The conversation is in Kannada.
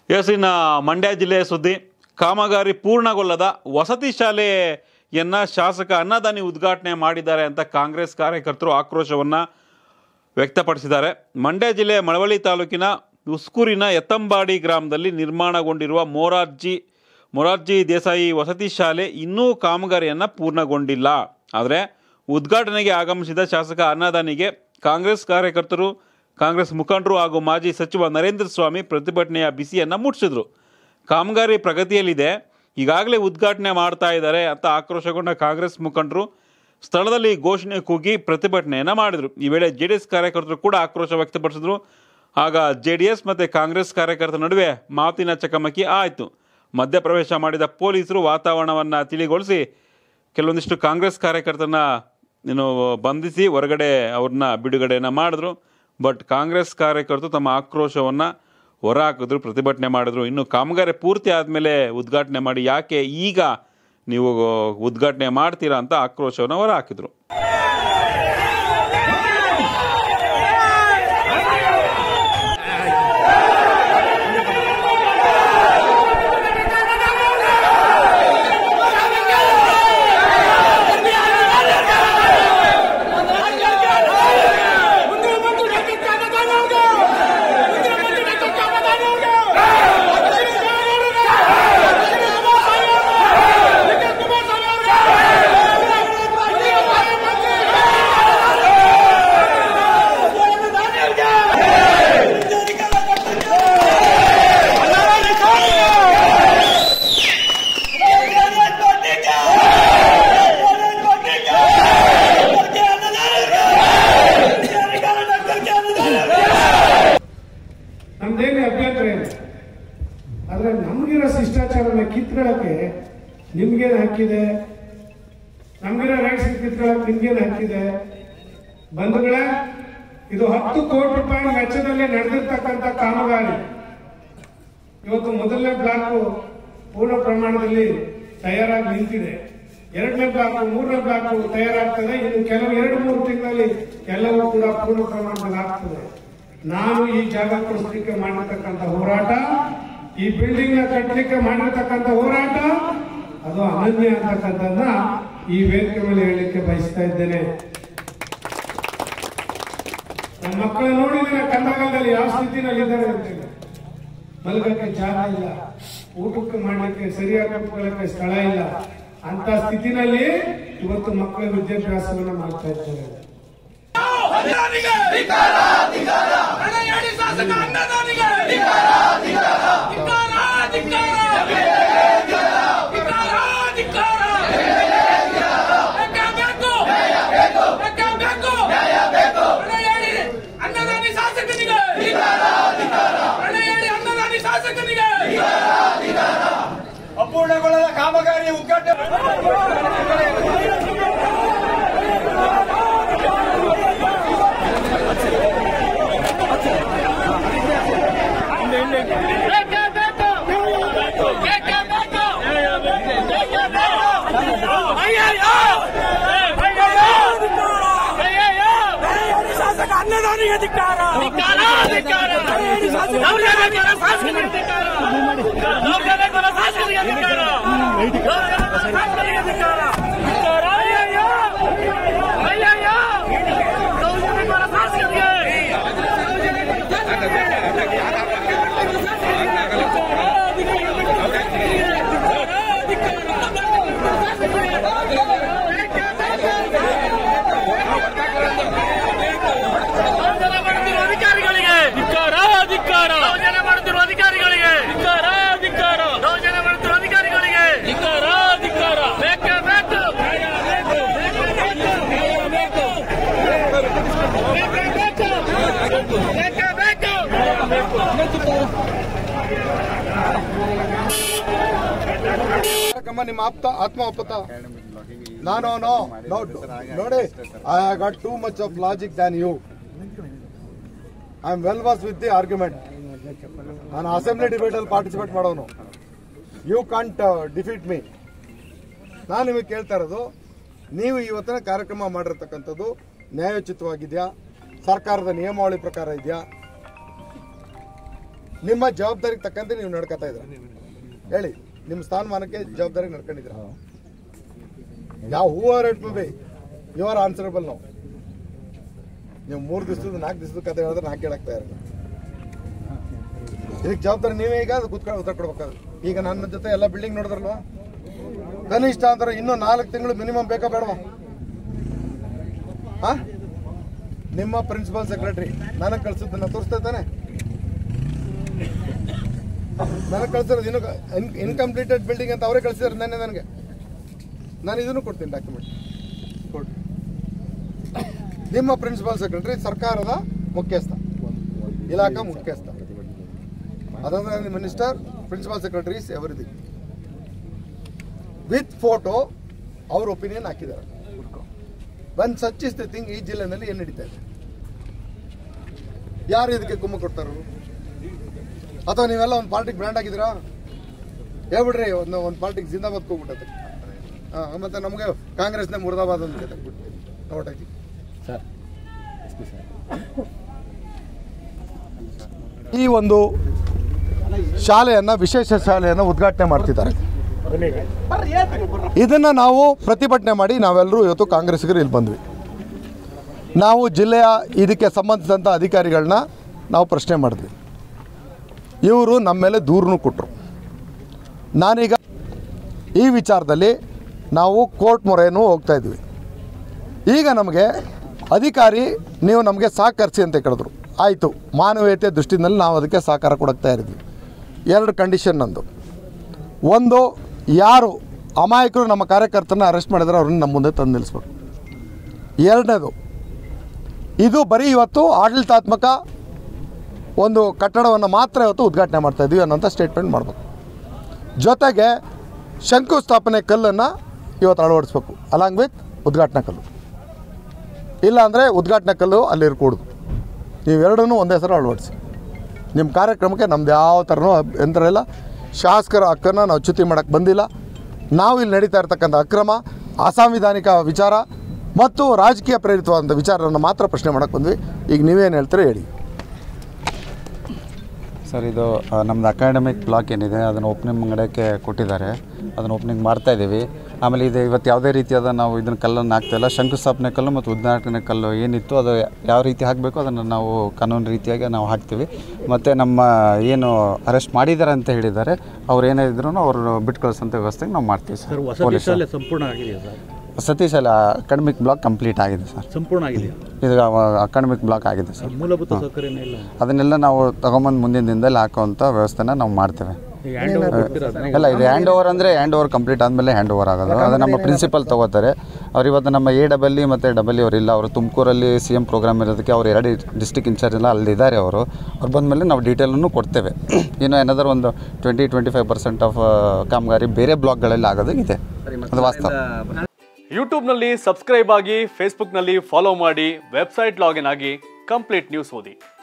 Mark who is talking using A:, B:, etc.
A: ಎಸ್ ಇನ್ನು ಮಂಡ್ಯ ಜಿಲ್ಲೆಯ ಸುದ್ದಿ ಕಾಮಗಾರಿ ಪೂರ್ಣಗೊಳ್ಳದ ವಸತಿ ಶಾಲೆಯನ್ನ ಶಾಸಕ ಅನ್ನದಾನಿ ಉದ್ಘಾಟನೆ ಮಾಡಿದ್ದಾರೆ ಅಂತ ಕಾಂಗ್ರೆಸ್ ಕಾರ್ಯಕರ್ತರು ಆಕ್ರೋಶವನ್ನು ವ್ಯಕ್ತಪಡಿಸಿದ್ದಾರೆ ಮಂಡ್ಯ ಜಿಲ್ಲೆಯ ಮಳವಳ್ಳಿ ತಾಲೂಕಿನ ಉಸ್ಕೂರಿನ ಎತ್ತಂಬಾಡಿ ಗ್ರಾಮದಲ್ಲಿ ನಿರ್ಮಾಣಗೊಂಡಿರುವ ಮೊರಾರ್ಜಿ ಮೊರಾರ್ಜಿ ದೇಸಾಯಿ ವಸತಿ ಶಾಲೆ ಇನ್ನೂ ಕಾಮಗಾರಿಯನ್ನು ಪೂರ್ಣಗೊಂಡಿಲ್ಲ ಆದರೆ ಉದ್ಘಾಟನೆಗೆ ಆಗಮಿಸಿದ ಶಾಸಕ ಅನ್ನದಾನಿಗೆ ಕಾಂಗ್ರೆಸ್ ಕಾರ್ಯಕರ್ತರು ಕಾಂಗ್ರೆಸ್ ಮುಖಂಡರು ಹಾಗೂ ಮಾಜಿ ಸಚಿವ ನರೇಂದ್ರ ಸ್ವಾಮಿ ಪ್ರತಿಭಟನೆಯ ಬಿಸಿಯನ್ನು ಮುಟ್ಟಿಸಿದ್ರು ಕಾಮಗಾರಿ ಪ್ರಗತಿಯಲ್ಲಿದೆ ಈಗಾಗಲೇ ಉದ್ಘಾಟನೆ ಮಾಡ್ತಾ ಇದ್ದಾರೆ ಅಂತ ಆಕ್ರೋಶಗೊಂಡ ಕಾಂಗ್ರೆಸ್ ಮುಖಂಡರು ಸ್ಥಳದಲ್ಲಿ ಘೋಷಣೆ ಕೂಗಿ ಪ್ರತಿಭಟನೆಯನ್ನು ಮಾಡಿದರು ಈ ವೇಳೆ ಜೆ ಡಿ ಎಸ್ ಕಾರ್ಯಕರ್ತರು ಕೂಡ ಆಕ್ರೋಶ ವ್ಯಕ್ತಪಡಿಸಿದ್ರು ಆಗ ಜೆ ಡಿ ಎಸ್ ಮತ್ತು ಕಾಂಗ್ರೆಸ್ ಕಾರ್ಯಕರ್ತರ ನಡುವೆ ಮಾತಿನ ಚಕಮಕಿ ಆಯಿತು ಮಧ್ಯಪ್ರವೇಶ ಮಾಡಿದ ಪೊಲೀಸರು ವಾತಾವರಣವನ್ನು ತಿಳಿಗೊಳಿಸಿ ಕೆಲವೊಂದಿಷ್ಟು ಕಾಂಗ್ರೆಸ್ ಕಾರ್ಯಕರ್ತರನ್ನ ಏನು ಬಂಧಿಸಿ ಹೊರಗಡೆ ಅವ್ರನ್ನ ಬಿಡುಗಡೆಯನ್ನು ಮಾಡಿದ್ರು ಬಟ್ ಕಾಂಗ್ರೆಸ್ ಕಾರ್ಯಕರ್ತರು ತಮ್ಮ ಆಕ್ರೋಶವನ್ನು ಹೊರಹಾಕಿದ್ರು ಪ್ರತಿಭಟನೆ ಮಾಡಿದ್ರು ಇನ್ನು ಕಾಮಗಾರಿ ಪೂರ್ತಿ ಆದಮೇಲೆ ಉದ್ಘಾಟನೆ ಮಾಡಿ ಯಾಕೆ ಈಗ ನೀವು ಉದ್ಘಾಟನೆ ಮಾಡ್ತೀರಾ ಅಂತ ಆಕ್ರೋಶವನ್ನು ಹೊರಹಾಕಿದ್ರು
B: ನಮ್ದೇನು ಅಭ್ಯಂತರ ಇಲ್ಲ ಆದ್ರೆ ನಮ್ಗಿರೋ ಶಿಷ್ಟಾಚಾರನ ಕಿತ್ಕೊಳ್ಳಕ್ಕೆ ನಿಮ್ಗೇನು ಹಾಕಿದೆ ನಮ್ಗಿರೋ ರೈಟ್ಸ್ ಕಿತ್ಕೊಳ್ಳಕ್ಕೆ ನಿಮ್ಗೇನು ಹಾಕಿದೆ ಬಂಧುಗಳೇ ಇದು ಹತ್ತು ಕೋಟಿ ರೂಪಾಯಿ ವೆಚ್ಚದಲ್ಲಿ ನಡೆದಿರ್ತಕ್ಕಂಥ ಕಾಮಗಾರಿ ಇವತ್ತು ಮೊದಲನೇ ಬ್ಲಾಕ್ ಪೂರ್ಣ ಪ್ರಮಾಣದಲ್ಲಿ ತಯಾರಾಗಿ ನಿಂತಿದೆ ಎರಡನೇ ಬ್ಲಾಕ್ ಮೂರನೇ ಬ್ಲಾಕ್ ತಯಾರಾಗ್ತದೆ ಇನ್ನು ಕೆಲವು ಎರಡು ಮೂರು ತಿಂಗಳಲ್ಲಿ ಎಲ್ಲವೂ ಕೂಡ ಪೂರ್ಣ ಪ್ರಮಾಣದಲ್ಲಿ ಆಗ್ತದೆ ನಾನು ಈ ಜಾಗ ಕೊಡಿಸ್ಲಿಕ್ಕೆ ಮಾಡಿರ್ತಕ್ಕಂಥ ಹೋರಾಟ ಈ ಬಿಲ್ಡಿಂಗ್ ನ ಕಟ್ಟಲಿಕ್ಕೆ ಮಾಡಿರ್ತಕ್ಕಂಥ ಹೋರಾಟ ಅದು ಅನನ್ಯ ಅಂತಕ್ಕಂಥದ್ದನ್ನ ಈ ವೇದಿಕೆ ಮೇಲೆ ಹೇಳಲಿಕ್ಕೆ ಬಯಸ್ತಾ ಇದ್ದೇನೆ ನನ್ನ ಮಕ್ಕಳು ನೋಡಿದ್ರೆ ಕಂದಗಾಲದಲ್ಲಿ ಯಾವ ಸ್ಥಿತಿನಲ್ಲಿ ಇದ್ದಾರೆ ಅಂತೇಳಿ ಮಲಗಕ್ಕೆ ಜಾಗ ಇಲ್ಲ ಊಟಕ್ಕೆ ಮಾಡಲಿಕ್ಕೆ ಸರಿಯಾಗಿ ಕೂತ್ಕೊಳ್ಳಕ್ಕೆ ಸ್ಥಳ ಇಲ್ಲ ಅಂತ ಸ್ಥಿತಿನಲ್ಲಿ ಇವತ್ತು ಮಕ್ಕಳ ವಿದ್ಯಾಭ್ಯಾಸವನ್ನ ಮಾಡ್ತಾ ಇದ್ದಾರೆ
C: ಹಣೆಯಡಿ ಶಾಸಕ ಅನ್ನದಾನಿಗೆ ಧಿಕ್ಕಾರ, ಧಿಕ್ಕಾರ, ಧಿಕ್ಕಾರ, ಧಿಕ್ಕಾರ. ಬೇಕೇ ಬೇಕು, ಬೇಕೇ ಬೇಕು. ಹಣೆಯಡಿ ಅನ್ನದಾನಿ ಶಾಸಕನಿಗೆ ಹಣೆಯಡಿ ಅನ್ನದಾನಿ ಶಾಸಕನಿಗೆ
D: ಅಪೂರ್ಣಗೊಳ್ಳದ ಕಾಮಗಾರಿ ಉದ್ಘಾಟನೆ
C: ಬೇಕೇ ಬೇಕು, ಬೇಕೇ ಬೇಕು, ಬೇಕೇ ಬೇಕು. ಅಯ್ಯಯ್ಯೋ! ಅಯ್ಯಯ್ಯೋ! ಅಯ್ಯಯ್ಯೋ! ಶಾಸಕ ಅನ್ನದಾನಿಗೆ ಧಿಕ್ಕಾರ ಧಿಕ್ಕಾರ ಧಿಕ್ಕಾರ ದೌರ್ಜನ್ಯಕರ ಶಾಸಕರಿಗೆ ಧಿಕ್ಕಾರ ದೌರ್ಜನ್ಯಕರ ಶಾಸಕರಿಗೆ ಧಿಕ್ಕಾರ ದೌರ್ಜನ್ಯಕರ ಶಾಸಕರಿಗೆ ಧಿಕ್ಕಾರ ಧಿಕ್ಕಾರ ಅಯ್ಯಯ್ಯೋ! ಅಯ್ಯಯ್ಯೋ! ದೌರ್ಜನ್ಯಕರ ಶಾಸಕರಿಗೆ ದೌರ್ಜನ್ಯ ಮಾಡುತ್ತಿರುವ ಅಧಿಕಾರಿಗಳಿಗೆ ಧಿಕ್ಕಾರ ಧಿಕ್ಕಾರ ದೌರ್ಜನ್ಯ ಮಾಡುತ್ತಿರುವ ಅಧಿಕಾರಿಗಳಿಗೆ ಧಿಕ್ಕಾರ ಧಿಕ್ಕಾರ ದೌರ್ಜನ್ಯ ಮಾಡುತ್ತಿರುವ ಅಧಿಕಾರಿಗಳಿಗೆ ಧಿಕ್ಕಾರ ಧಿಕ್ಕಾರ ಬೇಕೇ ಬೇಕು ಬೇಕೇ ಬೇಕು ಬೇಕೇ ಬೇಕು
D: ಕಮ್ಮ ನಿಮ್ಮ ಆಪ್ತ ಆತ್ಮ ಒಪ್ಪತ ನಾನು ನೋ ನೋ ನೋಡಿ I got too much of logic than you I am well was with the argument ನಾನು ಅಸೆಂಬ್ಲಿ ಡಿಬೇಟ್ ಅಲ್ಲಿ ಪಾರ್ಟಿಸಿಪೇಟ್ ಮಾಡೋನು ಯು ಕಾಂಟ್ ಡಿಫೀಟ್ ಮೀ ನಾನು ನಿಮಗೆ ಕೇಳ್ತಾ ಇರೋದು ನೀವು ಇವತ್ತಿನ ಕಾರ್ಯಕ್ರಮ ಮಾಡಿರ್ತಕ್ಕಂಥದ್ದು ನ್ಯಾಯೋಚಿತವಾಗಿದೆಯಾ ಸರ್ಕಾರದ ನಿಯಮಾವಳಿ ಪ್ರಕಾರ ಇದೆಯಾ ನಿಮ್ಮ ಜವಾಬ್ದಾರಿಗೆ ತಕ್ಕಂತೆ ನೀವು ನಡ್ಕೊತಾ ಇದ್ರ ಹೇಳಿ ನಿಮ್ಮ ಸ್ಥಾನಮಾನಕ್ಕೆ ಜವಾಬ್ದಾರಿ ನಡ್ಕೊಂಡಿದ್ರ ಯಾವ who are at be you are answerable ನಾವು ನೀವು ಮೂರು ದಿವಸದ ನಾಲ್ಕು ದಿವಸದ ಕತೆ ಹೇಳಿದ್ರೆ ನಾಲ್ಕು ಹೇಳಕ್ತಾ ಇರಲ್ಲ ಇದಕ್ಕೆ ಜವಾಬ್ದಾರಿ ನೀವೇ ಈಗ ಅದು ಕುತ್ಕೊಂಡು ಉತ್ತರ ಕೊಡ್ಬೇಕಾದ್ರೆ ಈಗ ನನ್ನ ಜೊತೆ ಎಲ್ಲ ಬಿಲ್ಡಿಂಗ್ ನೋಡಿದ್ರಲ್ವಾ ಕನಿಷ್ಠ ಅಂದ್ರೆ ಇನ್ನೂ ನಾಲ್ಕು ತಿಂಗಳು ಮಿನಿಮಮ್ ಬೇಕಾ ಬೇಡವಾ ಹಾ ನಿಮ್ಮ ಪ್ರಿನ್ಸಿಪಲ್ ಸೆಕ್ರೆಟರಿ ನನಗೆ ಕಳ್ಸಿದ್ದನ್ನ ತೋರಿಸ್ತಾ ತಾನೆ ನನಗೆ ಕಳ್ಸಿರೋದು ಇನ್ನು ಇನ್ಕಂಪ್ಲೀಟೆಡ್ ಬಿಲ್ಡಿಂಗ್ ಅಂತ ಅವರೇ ಕಳ್ಸಿದಾರೆ ನೆನ್ನೆ ನನಗೆ ನಾನು ಇದನ್ನು ಕೊಡ್ತೀನಿ ಡಾಕ್ಯುಮೆಂಟ್ ಕೊಡಿ ನಿಮ್ಮ ಪ್ರಿನ್ಸಿಪಲ್ ಸೆಕ್ರೆಟರಿ ಸರ್ಕಾರದ ಮುಖ್ಯಸ್ಥ ಇಲಾಖಾ ಮುಖ್ಯಸ್ಥ ಅದಾದ್ರೆ minister principal secretaries everything with photo ಅವ್ರ ಒಪಿನಿಯನ್ ಹಾಕಿದ್ದಾರೆ one such is the thing ಈ ಜಿಲ್ಲೆನಲ್ಲಿ ಏನು ನಡೀತಾ ಇದೆ ಯಾರು ಇದಕ್ಕೆ ಕುಮ್ಮ ಕೊಡ್ತಾರು ಅಥವಾ ನೀವೆಲ್ಲ ಒಂದು ಪಾರ್ಟಿಗೆ ಬ್ರ್ಯಾಂಡ್ ಆಗಿದ್ದೀರಾ ಹೇಳ್ಬಿಡ್ರಿ ಒಂದು ಒಂದು ಪಾರ್ಟಿಗೆ ಜಿಂದಾಬಾದ್ ಹೋಗ್ಬಿಟ್ಟೈತೆ ಹಾಂ ಮತ್ತೆ ನಮಗೆ ಕಾಂಗ್ರೆಸ್ನ ಮುರ್ದಾಬಾದ್ ಅಂತ ನೋಟಾಗಿ ಈ ಒಂದು ಶಾಲೆಯನ್ನ ವಿಶೇಷ ಶಾಲೆಯನ್ನು ಉದ್ಘಾಟನೆ ಮಾಡ್ತಿದ್ದಾರೆ ಇದನ್ನ ನಾವು ಪ್ರತಿಭಟನೆ ಮಾಡಿ ನಾವೆಲ್ಲರೂ ಇವತ್ತು ಕಾಂಗ್ರೆಸ್ಸಿಗರು ಇಲ್ಲಿ ಬಂದ್ವಿ ನಾವು ಜಿಲ್ಲೆಯ ಇದಕ್ಕೆ ಸಂಬಂಧಿಸಿದಂಥ ಅಧಿಕಾರಿಗಳನ್ನ ನಾವು ಪ್ರಶ್ನೆ ಮಾಡಿದ್ವಿ ಇವರು ನಮ್ಮ ಮೇಲೆ ದೂರನ್ನು ಕೊಟ್ಟರು ನಾನೀಗ ಈ ವಿಚಾರದಲ್ಲಿ ನಾವು ಕೋರ್ಟ್ ಮೊರೆಯನ್ನು ಹೋಗ್ತಾ ಇದ್ವಿ ಈಗ ನಮಗೆ ಅಧಿಕಾರಿ ನೀವು ನಮಗೆ ಸಹಕರಿಸಿ ಅಂತ ಕೇಳಿದ್ರು ಆಯಿತು ಮಾನವೀಯತೆ ದೃಷ್ಟಿನಲ್ಲಿ ನಾವು ಅದಕ್ಕೆ ಸಹಕಾರ ಕೊಡಕ್ತಾ ಇದ್ವಿ ಎರಡು ಕಂಡೀಷನ್ ನಂದು ಒಂದು ಯಾರು ಅಮಾಯಕರು ನಮ್ಮ ಕಾರ್ಯಕರ್ತರನ್ನ ಅರೆಸ್ಟ್ ಮಾಡಿದ್ರೆ ಅವ್ರನ್ನ ನಮ್ಮ ಮುಂದೆ ತಂದು ನಿಲ್ಲಿಸ್ಬೇಕು ಎರಡನೇದು ಇದು ಬರೀ ಇವತ್ತು ಆಡಳಿತಾತ್ಮಕ ಒಂದು ಕಟ್ಟಡವನ್ನು ಮಾತ್ರ ಇವತ್ತು ಉದ್ಘಾಟನೆ ಮಾಡ್ತಾ ಇದ್ವಿ ಅನ್ನೋಂಥ ಸ್ಟೇಟ್ಮೆಂಟ್ ಮಾಡಬೇಕು ಜೊತೆಗೆ ಶಂಕುಸ್ಥಾಪನೆ ಕಲ್ಲನ್ನು ಇವತ್ತು ಅಳವಡಿಸ್ಬೇಕು ಅಲಾಂಗ್ ವಿತ್ ಉದ್ಘಾಟನಾ ಕಲ್ಲು ಇಲ್ಲಾಂದರೆ ಉದ್ಘಾಟನಾ ಕಲ್ಲು ಅಲ್ಲಿ ಇರ್ಕೂಡ್ದು ಇವೆರಡನ್ನೂ ಒಂದೇ ಸಲ ಅಳವಡಿಸಿ ನಿಮ್ಮ ಕಾರ್ಯಕ್ರಮಕ್ಕೆ ನಮ್ದು ಯಾವ ಥರನೂ ಯಂತ್ರ ಇಲ್ಲ ಶಾಸಕರ ಹಕ್ಕನ್ನು ನಾವು ಚ್ಯುತಿ ಮಾಡೋಕ್ಕೆ ಬಂದಿಲ್ಲ ನಾವು ಇಲ್ಲಿ ನಡೀತಾ ಇರ್ತಕ್ಕಂಥ ಅಕ್ರಮ ಅಸಾಂವಿಧಾನಿಕ ವಿಚಾರ ಮತ್ತು ರಾಜಕೀಯ ಪ್ರೇರಿತವಾದಂಥ ವಿಚಾರವನ್ನು ಮಾತ್ರ ಪ್ರಶ್ನೆ ಮಾಡೋಕ್ಕೆ ಬಂದ್ವಿ ಈಗ ನೀವೇನು ಹೇಳ್ತೀರೋ ಹೇಳಿ
E: ಸರ್ ಇದು ಆ, ನಮ್ದು ಅಕಾಡೆಮಿಕ್ ಬ್ಲಾಕ್ ಏನಿದೆ ಅದನ್ನು ಓಪನಿಂಗ್ ಮಾಡೋಕ್ಕೆ ಕೊಟ್ಟಿದ್ದಾರೆ ಅದನ್ನು ಓಪನಿಂಗ್ ಮಾಡ್ತಾ ಇದ್ದೀವಿ ಆಮೇಲೆ ಇದು ಇವತ್ತು ಯಾವುದೇ ರೀತಿಯಾದ ನಾವು ಇದನ್ನು ಕಲ್ಲನ್ನು ಹಾಕ್ತಾಯಿಲ್ಲ ಶಂಕುಸ್ಥಾಪನೆ ಕಲ್ಲು ಮತ್ತು ಉದ್ಘಾಟನೆ ಕಲ್ಲು ಏನಿತ್ತು ಅದು ಯಾವ ರೀತಿ ಹಾಕಬೇಕು ಅದನ್ನು ನಾವು ಕಾನೂನು ರೀತಿಯಾಗಿ ನಾವು ಹಾಕ್ತೀವಿ ಮತ್ತು ನಮ್ಮ ಏನು ಅರೆಸ್ಟ್ ಮಾಡಿದ್ದಾರೆ ಅಂತ ಹೇಳಿದ್ದಾರೆ ಅವ್ರು ಏನೇ ಇದ್ರೂ ಅವರು ಬಿಟ್ಟು ಕಳಿಸೋಂಥ ವ್ಯವಸ್ಥೆಗೆ ನಾವು ಮಾಡ್ತೀವಿ ಸರ್
F: ವಸತಿ
E: ಪೊಲೀಸ್
F: ಶಾಲೆ ಸಂಪೂರ್ಣ ಆಗಿದೆಯಾ ಸರ್
E: ಸತೀಶ್ ಅಲ್ಲ ಅಕಾಡೆಮಿಕ್ ಬ್ಲಾಕ್ ಕಂಪ್ಲೀಟ್ ಆಗಿದೆ ಸರ್
F: ಸಂಪೂರ್ಣ ಆಗಿದೆಯಾ
E: ಇದು ಅಕಾಡೆಮಿಕ್ ಬ್ಲಾಕ್ ಆಗಿದೆ ಸರ್
F: ಮೂಲಭೂತ ಸೌಕರ್ಯನೇ ಇಲ್ಲ
E: ಅದನ್ನೆಲ್ಲ ನಾವು ತಗೊಂಬಂದು ಮುಂದಿನ ದಿನದಲ್ಲಿ ಹಾಕುವಂಥ ವ್ಯವಸ್ಥೆನ ನಾವು ಮಾಡ್ತೇವೆ
F: ಈಗ ಹ್ಯಾಂಡ್ ಓವರ್ ಕೊಡ್ತೀರಾ ಅದನ್ನ?
E: ಅಲ್ಲ ಇದು ಹ್ಯಾಂಡ್ ಓವರ್ ಅಂದರೆ ಹ್ಯಾಂಡ್ ಓವರ್ ಕಂಪ್ಲೀಟ್ ಆದಮೇಲೆ ಹ್ಯಾಂಡ್ ಓವರ್ ಆಗೋದು ಅದು ನಮ್ಮ ಪ್ರಿನ್ಸಿಪಲ್ ತಗೋತಾರೆ ಅವ್ರು ಇವತ್ತು ನಮ್ಮ ಎ ಡಬಲ್ ಇ ಮತ್ತು ಡಬಲ್ ಇ ಅವ್ರು ಇಲ್ಲ ಅವರು ತುಮಕೂರಲ್ಲಿ ಸಿ ಎಮ್ ಪ್ರೋಗ್ರಾಮ್ ಇರೋದಕ್ಕೆ ಅವ್ರು ಎರಡು ಡಿಸ್ಟಿಕ್ ಇನ್ಚಾರ್ಜ್ ಎಲ್ಲ ಅಲ್ಲಿದ್ದಾರೆ ಅವರು ಅವ್ರು ಬಂದಮೇಲೆ ನಾವು ಡೀಟೇಲನ್ನು ಕೊಡ್ತೇವೆ ಇನ್ನು ಏನಾದರೂ ಒಂದು twenty twenty five percent of ಕಾಮಗಾರಿ ಬೇರೆ ಬ್ಲಾಕ್ಗಳಲ್ಲಿ ಆಗೋದು ಇದೆ ಅದು ವಾಸ್ತವ
G: ಯೂಟ್ಯೂಬ್ನಲ್ಲಿ ಸಬ್ಸ್ಕ್ರೈಬ್ ಆಗಿ ಫೇಸ್ಬುಕ್ನಲ್ಲಿ ಫಾಲೋ ಮಾಡಿ ವೆಬ್ಸೈಟ್ ಲಾಗಿನ್ ಆಗಿ ಕಂಪ್ಲೀಟ್ ನ್ಯೂಸ್ ಓದಿ